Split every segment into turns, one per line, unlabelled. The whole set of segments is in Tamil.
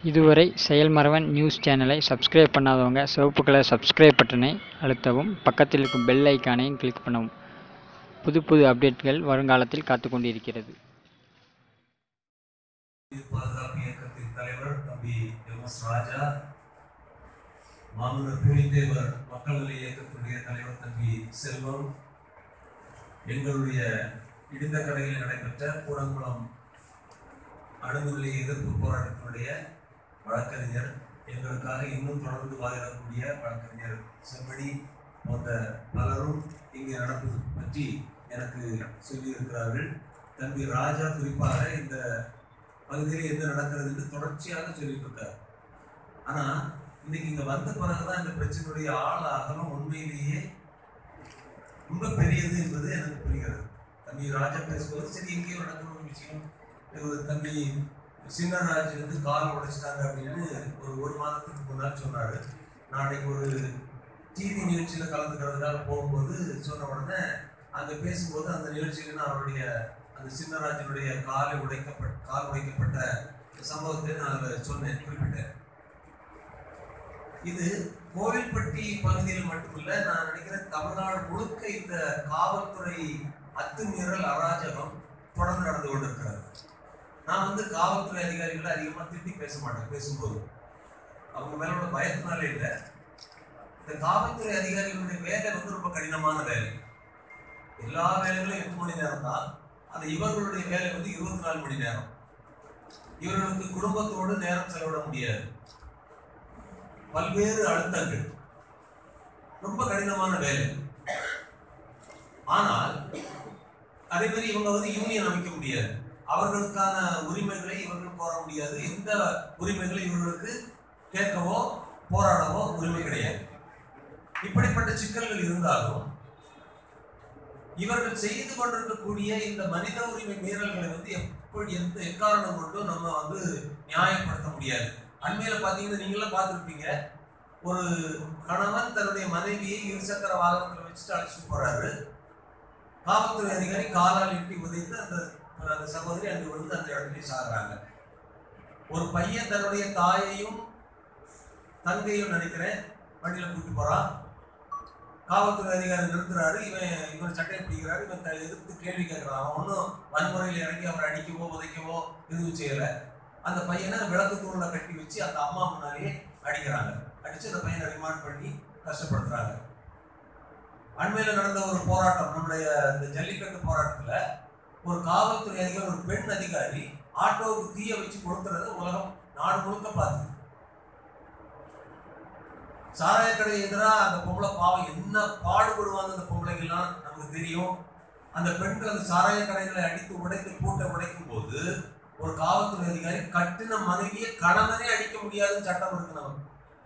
இதுவரை செயல்மறவன் நியூஸ் சேனலை சப்ஸ்கிரைப் பண்ணாதவங்க சிவப்பு கலர் சப்ஸ்கிரைப் பட்டனை அழுத்தவும் பக்கத்தில் இருக்கும் பெல் ஐக்கானையும் கிளிக் பண்ணவும் புது புது அப்டேட்கள் வருங்காலத்தில் காத்து கொண்டிருக்கிறது
உயிர் பாதுகாப்பு இயக்கத்தின் தலைவர் தம்பி எம் எஸ் ராஜா மாமன்னர் பூலித்தேவர் மக்கள் நல இயக்கத்தினுடைய தலைவர் தம்பி செல்வம் எங்களுடைய இடிந்த கடையில் நடைபெற்ற கூடங்குளம் அணுகுநிலை எதிர்ப்பு போராட்டத்தினுடைய வழக்கறிஞர் எங்களுக்காக இன்னும் தொடர்ந்து வாதிடக்கூடிய வழக்கறிஞர் செம்மணி போன்ற பலரும் இங்கே நடப்பது பற்றி எனக்கு சொல்லியிருக்கிறார்கள் தம்பி ராஜா குறிப்பாக இந்த பகுதியில் என்ன நடக்கிறதுன்னு தொடர்ச்சியாக சொல்லிட்டு இருக்காரு ஆனா இன்னைக்கு இங்க வந்த பிறகுதான் இந்த பிரச்சனையுடைய ஆழ அகலம் உண்மையிலேயே ரொம்ப பெரியது என்பது எனக்கு புரிகிறது தம்பி ராஜா பேசும்போது சரி எங்கேயோ நடக்கிற ஒரு விஷயம் ஒரு தம்பி சின்னராஜ் வந்து கால் உடைச்சிட்டாங்க அப்படின்னு ஒரு ஒரு மாதத்துக்கு முன்னால் சொன்னாரு நாளைக்கு ஒரு டிவி நிகழ்ச்சியில கலந்துக்கிறதுக்காக போகும்போது சொன்ன உடனே அங்க பேசும்போது அந்த நிகழ்ச்சியில நான் அவருடைய அந்த சின்னராஜனுடைய காலை உடைக்கப்பட்ட கால் உடைக்கப்பட்ட சம்பவத்தை நான் அதில் சொன்னேன் குறிப்பிட்டேன் இது கோவில்பட்டி பகுதியில் மட்டுமில்ல நான் நினைக்கிறேன் தமிழ்நாடு முழுக்க இந்த காவல்துறை அத்துமீறல் அராஜகம் தொடர்ந்து நடந்து கொண்டிருக்கிறது நான் வந்து காவல்துறை அதிகாரிகளை அதிகமா திட்டி பேச மாட்டேன் பேசும்போது அவங்க மேல உள்ள பயத்தினாலே இல்லை இந்த காவல்துறை அதிகாரிகளுடைய வேலை வந்து ரொம்ப கடினமான வேலை எல்லா வேலைகளும் எட்டு மணி நேரம் தான் அந்த இவர்களுடைய வேலை வந்து இருபத்தி நாலு மணி நேரம் இவர்களுக்கு குடும்பத்தோடு நேரம் செலவிட முடியாது பல்வேறு அழுத்தங்கள் ரொம்ப கடினமான வேலை ஆனால் அதே மாதிரி இவங்க வந்து யூனியன் அமைக்க முடியாது அவர்களுக்கான உரிமைகளை இவர்கள் கோர முடியாது எந்த உரிமைகளை இவர்களுக்கு கேட்கவோ போராடவோ உரிமை கிடையாது இப்படிப்பட்ட சிக்கல்கள் இருந்தாலும் இவர்கள் செய்து கொண்டிருக்கக்கூடிய இந்த மனித உரிமை மீறல்களை வந்து எப்படி எந்த எக்காரணம் கொண்டும் நம்ம வந்து நியாயப்படுத்த முடியாது அண்மையில பாத்தீங்கன்னா நீங்களாம் பார்த்துருப்பீங்க ஒரு கணவன் தன்னுடைய மனைவியை இருசக்கர வாகனத்தில் வச்சுட்டு அழைச்சிட்டு போறாரு காவல்துறை அதிகாரி காலால் எட்டி உதைத்து அந்த அந்த சகோதரி அங்கு விழுந்து அந்த இடத்துலயே சாகுறாங்க ஒரு பையன் தன்னுடைய தாயையும் தங்கையும் நினைக்கிறேன் வண்டியில கூட்டி போறான் காவல்துறை அதிகாரி நிறுத்துறாரு இவன் இவன் சட்டையை பிடிக்கிறாரு இவன் த- எதிர்த்து கேள்வி கேட்கிறான் அவன் ஒன்றும் வன்முறையில் இறங்கி அவரை அடிக்கவோ உதைக்கவோ எதுவும் செய்யல அந்த பையனை விளக்கு தூணில் கட்டி வச்சு அந்த அம்மா முன்னாடியே அடிக்கிறாங்க அடிச்சு அந்த பையனை ரிமாண்ட் பண்ணி கஷ்டப்படுத்துறாங்க அண்மையில நடந்த ஒரு போராட்டம் நம்முடைய இந்த ஜல்லிக்கட்டு போராட்டத்துல ஒரு காவல்துறை அதிகாரி ஒரு பெண் அதிகாரி ஆட்டோவுக்கு தீய வச்சு கொடுக்கறத உலகம் நாடு முழுக்க பார்த்து சாராய கடை எதிராக அந்த பொம்பளை பாவம் என்ன பாடுபடுவாங்க அந்த பொம்பளைகள்லாம் நமக்கு தெரியும் அந்த பெண்கள் அந்த சாராய கடைகளை அடித்து உடைத்து பூட்டை உடைக்கும் போது ஒரு காவல்துறை அதிகாரி கட்டின மனைவியை கணவனே அடிக்க முடியாதுன்னு சட்டம் இருக்கு நமக்கு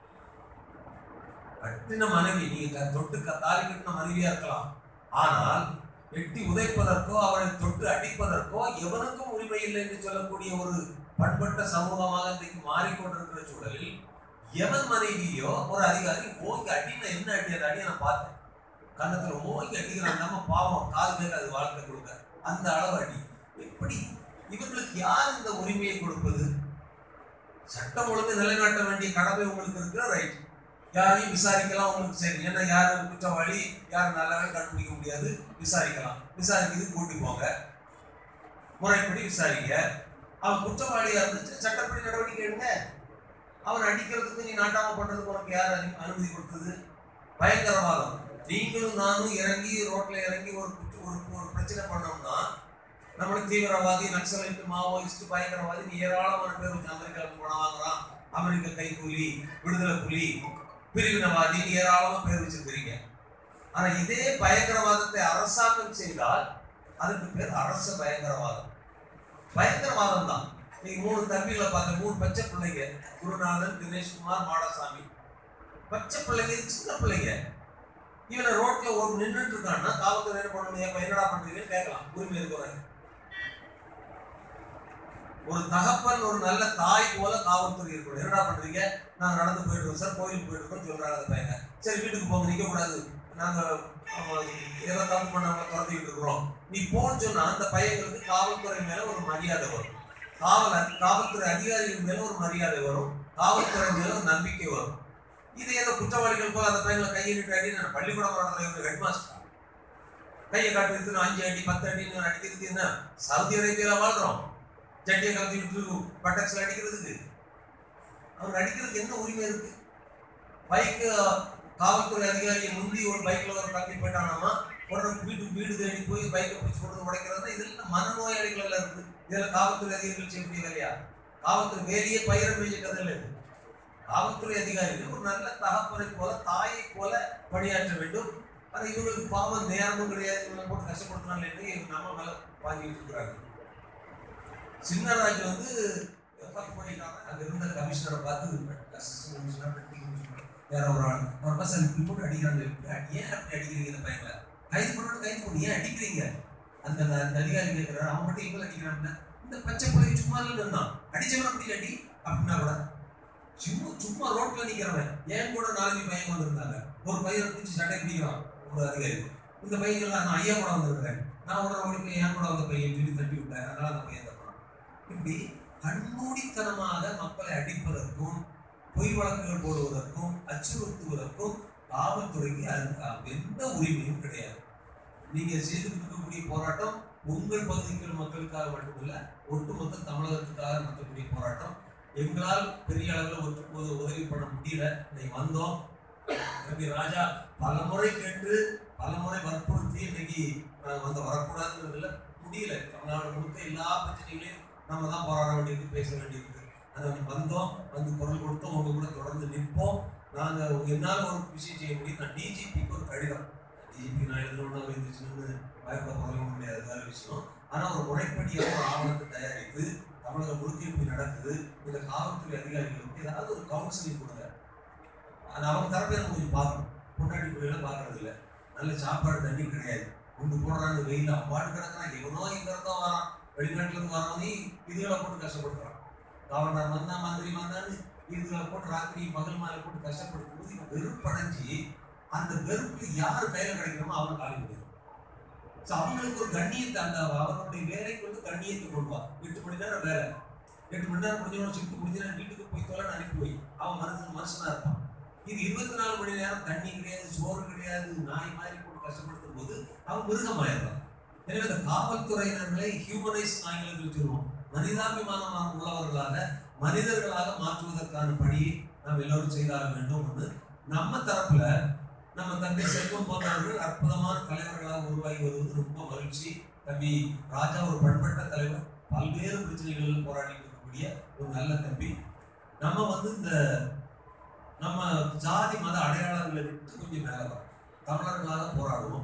கட்டின மனைவி நீங்க க- தொட்டு க- தாலி கட்டின மனைவியா இருக்கலாம் ஆனால் வெட்டி உதைப்பதற்கோ அவரை தொட்டு அடிப்பதற்கோ எவனுக்கும் உரிமை இல்லை என்று சொல்லக்கூடிய ஒரு பண்பட்ட சமூகமாக இன்றைக்கு மாறிக்கொண்டிருக்கிற சூழலில் எவன் மனைவியோ ஒரு அதிகாரி ஓங்கி அடின என்ன அடி அந்த அடியை நான் பார்த்தேன் கன்னத்துல ஓங்கி அடிக்கிறான் நம்ம பாவம் காது கேட்காது வாழ்க்கை கொடுக்க அந்த அளவு அடி எப்படி இவர்களுக்கு யார் இந்த உரிமையை கொடுப்பது சட்டம் ஒழுங்கு நிலைநாட்ட வேண்டிய கடமை உங்களுக்கு இருக்கு ரைட் யாரையும் விசாரிக்கலாம் உங்களுக்கு சரி ஏன்னா யார் குற்றவாளி யார் நல்லவன் கண்டுபிடிக்க முடியாது விசாரிக்கலாம் விசாரிக்கிறது கூட்டி போங்க முறைப்படி விசாரிங்க அவன் குற்றவாளியா இருந்துச்சு சட்டப்படி நடவடிக்கை எடுங்க அவன் அடிக்கிறதுக்கு நீ நாட்டாம பண்றதுக்கு உனக்கு யார் அனு- அனுமதி கொடுத்தது பயங்கரவாதம் நீங்களும் நானும் இறங்கி ரோட்ல இறங்கி ஒரு குற்ற- ஒரு ஒரு பிரச்சனை பண்ணோம்னா நம்மளுக்கு தீவிரவாதி நக்சலைட் மாவோயிஸ்ட் பயங்கரவாதி நீ ஏராளமான பேர் வந்து அமெரிக்காவுக்கு பணம் வாங்குறான் அமெரிக்க கைக்கூலி விடுதலை புலி பிரிவினவாதி ஏராளமா பேர் வச்சிருக்கிறீங்க ஆனா இதே பயங்கரவாதத்தை அரசாங்கம் செய்தால் அதுக்கு பேர் அரச பயங்கரவாதம் பயங்கரவாதம் தான் நீங்க மூணு தம்பிகளை பார்த்த மூணு பச்சை பிள்ளைங்க குருநாதன் தினேஷ்குமார் மாடசாமி பச்சை பிள்ளைங்க சின்ன பிள்ளைங்க இவனை ரோட்ல ஒரு நின்றுட்டு இருக்கான்னா காவல்துறை என்ன பண்ணணும் ஏன் என்னடா பண்றீங்கன்னு கேட்கலாம் உரிமை இருக்கிறாங்க ஒரு தகப்பன் ஒரு நல்ல தாய் போல காவல்துறை இருக்கணும் என்னடா பண்றீங்க நாங்க நடந்து போயிட்டு இருக்கோம் சார் கோயிலுக்கு போயிட்டு இருக்கோம் சொல்றாங்க அந்த பையங்க சரி வீட்டுக்கு போங்க நிக்க கூடாது நாங்க அவங்க ஏதோ தப்பு பண்ணவங்க துரத்திக்கிட்டு இருக்கிறோம் நீ போன்னு சொன்னா அந்த பையங்களுக்கு காவல்துறை மேல ஒரு மரியாதை வரும் காவல் அதி- காவல்துறை அதிகாரிகள் மேல ஒரு மரியாதை வரும் காவல்துறை மேல ஒரு நம்பிக்கை வரும் இது ஏதோ குற்றவாளிகள் போல அந்த பையங்களை கையை நீட்டு அடி நான் பள்ளிக்கூடம் நடத்துற ஹெட் மாஸ்டர் கையை காட்டுறது அஞ்சு அடி பத்து அடின்னு அடிக்கிறது என்ன சவுதி அரேபியால வாழ்றோம் சட்டியை கலத்தி விட்டு பட்டக்ஸ்ல அடிக்கிறதுக்கு அவங்க அடிக்கிறதுக்கு என்ன உரிமை இருக்கு பைக்கு காவல்துறை அதிகாரியை முந்தி ஒரு பைக்ல ஒரு தம்பி போயிட்டானாமா உடனே வீட்டுக்கு வீடு தேடி போய் பைக்கை பிடிச்சி கொண்டு உடைக்கிறது இதெல்லாம் மனநோயாளிகள் எல்லாம் இருக்கு இதெல்லாம் காவல்துறை அதிகாரிகள் செய்யக்கூடிய வேலையா காவல்துறை வேலையே பயிர மேய்ச்ச கதை இல்லை இது. காவல்துறை அதிகாரிகள் ஒரு நல்ல தகப்பனை போல தாயை போல பணியாற்ற வேண்டும் ஆனா இவங்களுக்கு பாவம் நேரமும் கிடையாது இவங்களை போட்டு கஷ்டப்படுத்தினாங்க இவங்க நம்ம மேல வாங்கிட்டு இருக்கிறாங்க சின்னராஜ் வந்து தப்பு பண்ணிட்டாங்க அங்க இருந்த கமிஷனரை பார்த்து அசிஸ்டன்ட் கமிஷனர் டெப்டி கமிஷனர் வேற ஒரு ஆள் அவர் பசங்க இப்படி போட்டு அடிக்கிறாங்க ஏன் அப்படி அடிக்கிறீங்க இந்த பையனை கைது பண்ணணும் கைது பண்ணி ஏன் அடிக்கிறீங்க அந்த அந்த அந்த அதிகாரி கேட்கிறாரு அவன் மட்டும் இவங்க அடிக்கிறாங்க இந்த பச்சை பிள்ளை சும்மா இல்லைன்னா அடிச்சவன அப்படி அடி அப்படின்னா கூட சும்மா சும்மா ரோட்ல நிக்கிறவன் ஏன் கூட நாலஞ்சு பையன் வந்திருந்தாங்க ஒரு பையன் பிடிச்சி சட்டை பிடிக்கிறான் ஒரு அதிகாரி இந்த பையன் நான் ஐயா கூட வந்திருக்கிறேன் நான் உடனே ஓடி போய் என் கூட வந்த பையன் சொல்லி தட்டி விட்டேன் அதனால அந்த பையன் தப்பான் இப்படி கண்மூடித்தனமாக மக்களை அடிப்பதற்கும் பொய் வழக்குகள் போடுவதற்கும் அச்சுறுத்துவதற்கும் காவல்துறைக்கு அது எந்த உரிமையும் கிடையாது நீங்க செய்துட்டு இருக்கக்கூடிய போராட்டம் உங்கள் பகுதிக்கு மக்களுக்காக மட்டுமல்ல ஒட்டுமொத்த தமிழகத்துக்காக நடத்தக்கூடிய போராட்டம் எங்களால் பெரிய அளவில் ஒற்று உதவி பண்ண முடியல இன்னைக்கு வந்தோம் தம்பி ராஜா பல முறை கேட்டு பல முறை வற்புறுத்தி இன்னைக்கு நாங்கள் வந்து வரக்கூடாதுங்கிறதுல முடியல தமிழ்நாடு முழுக்க எல்லா பிரச்சனைகளையும் நம்ம தான் போராட வேண்டியிருக்கு பேச வேண்டியிருக்கு அதை வந்தோம் வந்து குரல் கொடுத்தோம் உங்க கூட தொடர்ந்து நிற்போம் நாங்கள் என்னால் ஒரு விஷயம் செய்ய முடியும் நான் டிஜிபிக்கு ஒரு கடிதம் டிஜிபி நான் எழுதணும்னு அவர் இருந்துச்சுன்னு பயப்பட போக முடியாது வேற விஷயம் ஆனால் ஒரு முறைப்படியாக ஒரு ஆவணத்தை தயாரித்து தமிழகம் முழுக்க இப்படி நடக்குது இந்த காவல்துறை அதிகாரிகளுக்கு ஏதாவது ஒரு கவுன்சிலிங் கொடுங்க அது அவங்க தரப்பே நம்ம கொஞ்சம் பார்க்கணும் பொண்டாட்டி பிள்ளைகளை பார்க்கறது இல்லை நல்ல சாப்பாடு தண்ணி கிடையாது கொண்டு போடுறாங்க வெயில் அப்பாட்டு கிடக்குறான் எவனோ இங்க இருந்தோ வரான் வெளிநாட்டுல இருந்து வரவனே இதுகளை போட்டு கஷ்டப்படுத்துறான் கவர்னர் வந்தா மந்திரி வந்தான்னு இதுகளை போட்டு ராத்திரி பகல் மேல போட்டு கஷ்டப்படுத்தும் போது இவன் வெறுப்படைஞ்சு அந்த வெறுப்புல யார் கையில கிடைக்கிறோமோ அவனை காலி முடியும் ஸோ அவங்களுக்கு ஒரு கண்ணியத்தை அந்த அவர்களுடைய வேலைக்கு வந்து கண்ணியத்தை கொண்டு வா எட்டு மணி நேரம் வேலை எட்டு மணி நேரம் முடிஞ்சவன ஷிஃப்ட் முடிஞ்சு நான் வீட்டுக்கு போய் தொலை அனுப்பி போய் அவன் மனுஷன் மனுஷனா இருப்பான் இது இருபத்தி நாலு மணி நேரம் தண்ணி கிடையாது சோறு கிடையாது நாய் மாதிரி போட்டு கஷ்டப்படுத்தும் போது அவன் மிருகமாயிடுறான் எனவே இந்த காவல்துறையினர்களை ஹியூமனைஸ் ஆங்கிலத்தில் சொல்லுவோம் மனிதாபிமானமான உள்ளவர்களாக மனிதர்களாக மாற்றுவதற்கான பணியை நாம் எல்லோரும் செய்தாக வேண்டும் என்று நம்ம தரப்புல நம்ம தம்பி செல்வம் போன்றவர்கள் அற்புதமான தலைவர்களாக உருவாகி வருவது ரொம்ப மகிழ்ச்சி தம்பி ராஜா ஒரு பண்பட்ட தலைவர் பல்வேறு பிரச்சனைகளில் போராடி இருக்கக்கூடிய ஒரு நல்ல தம்பி நம்ம வந்து இந்த நம்ம ஜாதி மத அடையாளங்களை விட்டு கொஞ்சம் மேலே வரோம் தமிழர்களாக போராடுவோம்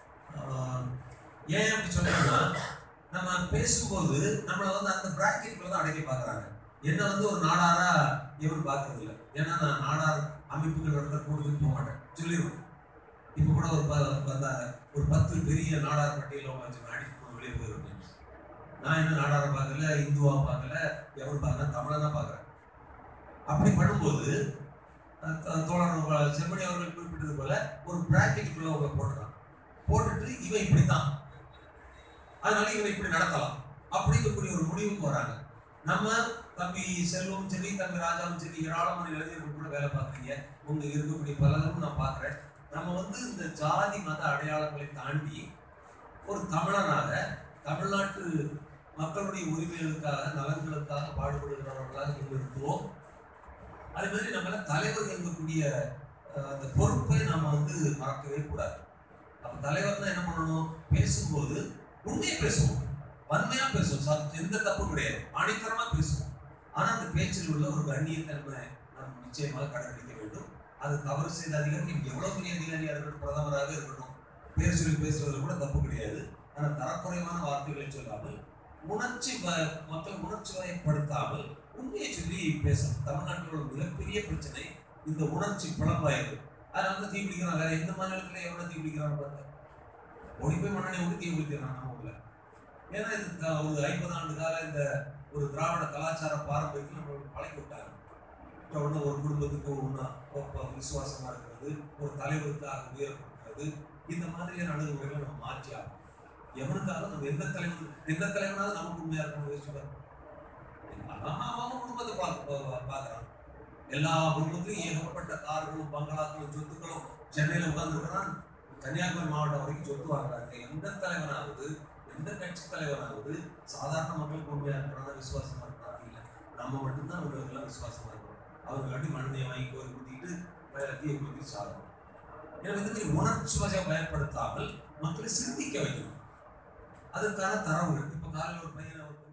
ஆஹ் ஏன் அப்படி சொன்னீங்கன்னா நம்ம பேசும்போது நம்மளை வந்து அந்த பிராக்கெட்டுக்குள்ள தான் அடைக்க பார்க்குறாங்க என்ன வந்து ஒரு நாடாரா இவன் பார்க்கறது இல்லை ஏன்னா நான் நாடார் அமைப்புகள் நடத்த கூடுதல் போக மாட்டேன் சொல்லிடுவேன் இப்போ கூட ஒரு ப- வந்தாங்க ஒரு பத்து பெரிய நாடார் பட்டியலில் வச்சு அடிச்சு வெளியே போயிருக்கேன் நான் என்ன நாடாரை பார்க்கல இந்துவா பார்க்கல எவன் பார்க்கல தமிழனா பார்க்குறேன் அப்படி பண்ணும்போது அஹ் த- தோழர் உங்க- செம்மணி அவர்கள் குறிப்பிட்டது போல ஒரு பிராக்கெட்டுக்குள்ள அவங்க போட்டுறான் போட்டுட்டு இவன் இப்படித்தான் அதனால இவனை இப்படி நடத்தலாம் அப்படிங்கக்கூடிய ஒரு முடிவுக்கு வராங்க நம்ம தம்பி செல்வம் சரி தம்பி ராஜாவும் சரி ஏராளமான இளைஞர்கள் கூட வேலை பார்க்குறீங்க உங்க இருக்கக்கூடிய பலரும் நான் பார்க்குறேன் நம்ம வந்து இந்த ஜாதி மத அடையாளங்களை தாண்டி ஒரு தமிழனாக தமிழ்நாட்டு மக்களுடைய உரிமைகளுக்காக நலன்களுக்காக பாடுபடுகிறவர்களாக இங்க இருக்கிறோம் அதே மாதிரி நம்மள தலைவர் இருக்கக்கூடிய அஹ், அந்த பொறுப்பை நாம வந்து மறக்கவே கூடாது அப்ப தலைவர் தான் என்ன பண்ணணும் பேசும்போது உண்மையை பேசுவோம் வன்மையா பேசுவோம் சத்- எந்த தப்பும் கிடையாது ஆணித்தரமா பேசுவோம் ஆனா அந்த பேச்சில் உள்ள ஒரு கண்ணியத்தன்மை நாம் நிச்சயமாக கடைபிடிக்க வேண்டும் அது தவறு செய்த அதிகாரி எவ்வளவு பெரிய அதிகாரியா இருக்கட்டும் பிரதமராக இருக்கட்டும் பேர் சொல்லி பேசுவதில் கூட தப்பு கிடையாது ஆனா தரக்குறைவான வார்த்தைகளை சொல்லாமல் உணர்ச்சி வ- மக்கள் உணர்ச்சி வயப்படுத்தாமல் உண்மையை சொல்லி பேசணும் தமிழ்நாட்டில் உள்ள மிகப்பெரிய பிரச்சனை இந்த உணர்ச்சி புலம்பாயிருக்கு அதில் வந்து தீ பிடிக்கிறான் வேற எந்த மாநிலத்தில் எவ்வளவு தீ பிடிக்கிறான்னு பாருங்க ஓடி போய் மண்ணெண்ணெய் ஊற்றி தீ பிடிக்கிறான் நம்ம ஊர்ல ஏன்னா இது த- ஒரு ஐம்பது ஆண்டு கால இந்த ஒரு திராவிட கலாச்சார பாரம்பரியத்தில் நம்ம பழக்கி விட்டாங்க இப்ப உடனே ஒரு குடும்பத்துக்கு ஒன்றா விசுவாசமா இருக்கிறது ஒரு தலைவருக்காக உயர் கொடுக்கிறது இந்த மாதிரியான அணுகுமுறைகளை நம்ம மாற்றி ஆகணும் எவனுக்காக நம்ம எந்த தலைவன் எந்த தலைவனாவது நமக்கு உண்மையா இருக்கணும் யோசிச்சு பாருங்க அதான் அவன் குடும்பத்தை பார்க்க பார்க்கறான் எல்லா குடும்பத்திலும் ஏகப்பட்ட கார்களும் பங்களாக்களும் சொத்துக்களும் சென்னையில உட்கார்ந்துருக்கிறான் கன்னியாகுமரி மாவட்டம் வரைக்கும் சொத்து வாங்குறாங்க எந்த தலைவனாவது எந்த கட்சி தலைவனாவது சாதாரண மக்களுக்கு உண்மையா இருக்கிறாங்க விசுவாசமா இருக்கிறாங்க இல்ல நம்ம மட்டும்தான் அவர்களுக்கெல்லாம் விசுவாசமா இருக்கிறோம் அவர்களாட்டி மண்ணை வாங்கி கோரி குத்திட்டு தீய குத்தி சாகணும் எனவே இந்த மாதிரி உணர்ச்சி வசை பயன்படுத்தாமல் மக்களை சிந்திக்க வைக்கணும் அதுக்கான தரவுகள் இப்ப காலையில் ஒரு பையனை ஒரு